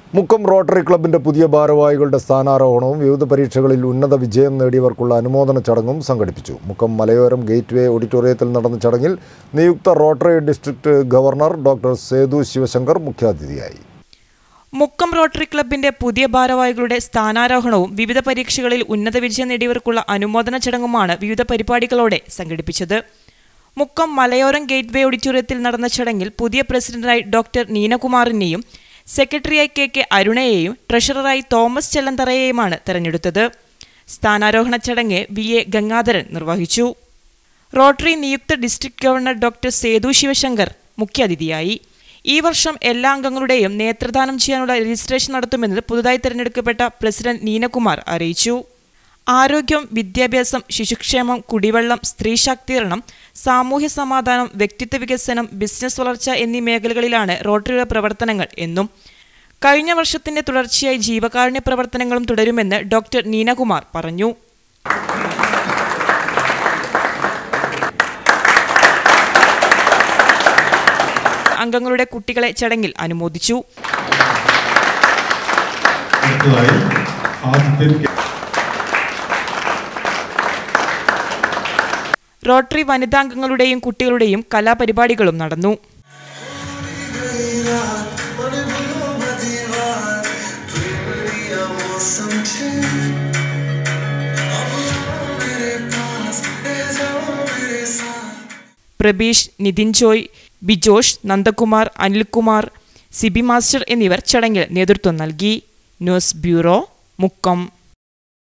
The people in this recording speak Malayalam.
മുക്കം റോട്ടറി ക്ലബിന്റെ പുതിയ ഭാരവാഹികളുടെ സ്ഥാനാരോഹണവും വിവിധ പരീക്ഷകളിൽ ഉന്നത വിജയം നേടിയവർക്കുള്ള അനുമോദന ചടങ്ങും സംഘടിപ്പിച്ചു മുക്കം മലയോരം ഗേറ്റ്വേ ഓഡിറ്റോറിയത്തിൽ നടന്ന ചടങ്ങിൽ നിയുക്ത Rotary district governor doctor Sethu Sivasankar മുഖ്യാതിഥിയായി മുക്കം റോട്ടറി ക്ലബിന്റെ പുതിയ ഭാരവാഹികളുടെ സ്ഥാനാരോഹണവും വിവിധ പരീക്ഷകളിൽ ഉന്നത വിജയം നേടിയവർക്കുള്ള അനുമോദന ചടങ്ങുമാണ് വിവിധ പരിപാടികളോടെ സംഘടിപ്പിച്ചത് മുക്കം മലയോരം ഗേറ്റ്വേ ഓഡിറ്റോറിയത്തിൽ നടന്ന ചടങ്ങിൽ പുതിയ പ്രസിഡന്റായി ഡോക്ടർ നീനകുമാറിനെയും സെക്രട്ടറിയായി കെ കെ അരുണയെയും ട്രഷററായി തോമസ് ചെല്ലന്തറയെയുമാണ് തെരഞ്ഞെടുത്തത് സ്ഥാനാരോഹണ ചടങ്ങ് വി എ ഗംഗാധരൻ നിർവഹിച്ചു റോട്ടറി നിയുക്ത district governor doctor Sethu Sivasankar മുഖ്യാതിഥിയായി ഈ വർഷം എല്ലാ അംഗങ്ങളുടെയും നേത്രദാനം ചെയ്യാനുള്ള രജിസ്ട്രേഷൻ നടത്തുമെന്ന് പുതുതായി തെരഞ്ഞെടുക്കപ്പെട്ട പ്രസിഡന്റ് നീനകുമാർ അറിയിച്ചു ആരോഗ്യം വിദ്യാഭ്യാസം ശിശുക്ഷേമം കുടിവെള്ളം സ്ത്രീ ശാക്തീകരണം സാമൂഹ്യ സമാധാനം വ്യക്തിത്വ വികസനം ബിസിനസ് വളർച്ച എന്നീ മേഖലകളിലാണ് റോട്ടറിയുടെ പ്രവർത്തനങ്ങൾ എന്നും കഴിഞ്ഞ വർഷത്തിന്റെ തുടർച്ചയായി ജീവകാരുണ്യ പ്രവർത്തനങ്ങളും തുടരുമെന്ന് ഡോക്ടർ നീനകുമാർ പറഞ്ഞു അംഗങ്ങളുടെ കുട്ടികളെ ചടങ്ങിൽ അനുമോദിച്ചു അടുത്തതായി ആദ്യത്തെ റോട്ടറി വനിതാംഗങ്ങളുടെയും കുട്ടികളുടെയും കലാപരിപാടികളും നടന്നു പ്രബീഷ് നിതിൻ ജോയ് ബിജോഷ് നന്ദകുമാർ അനിൽകുമാർ സിബി മാസ്റ്റർ എന്നിവർ ചടങ്ങിൽ നേതൃത്വം നൽകി ന്യൂസ് ബ്യൂറോ മുക്കം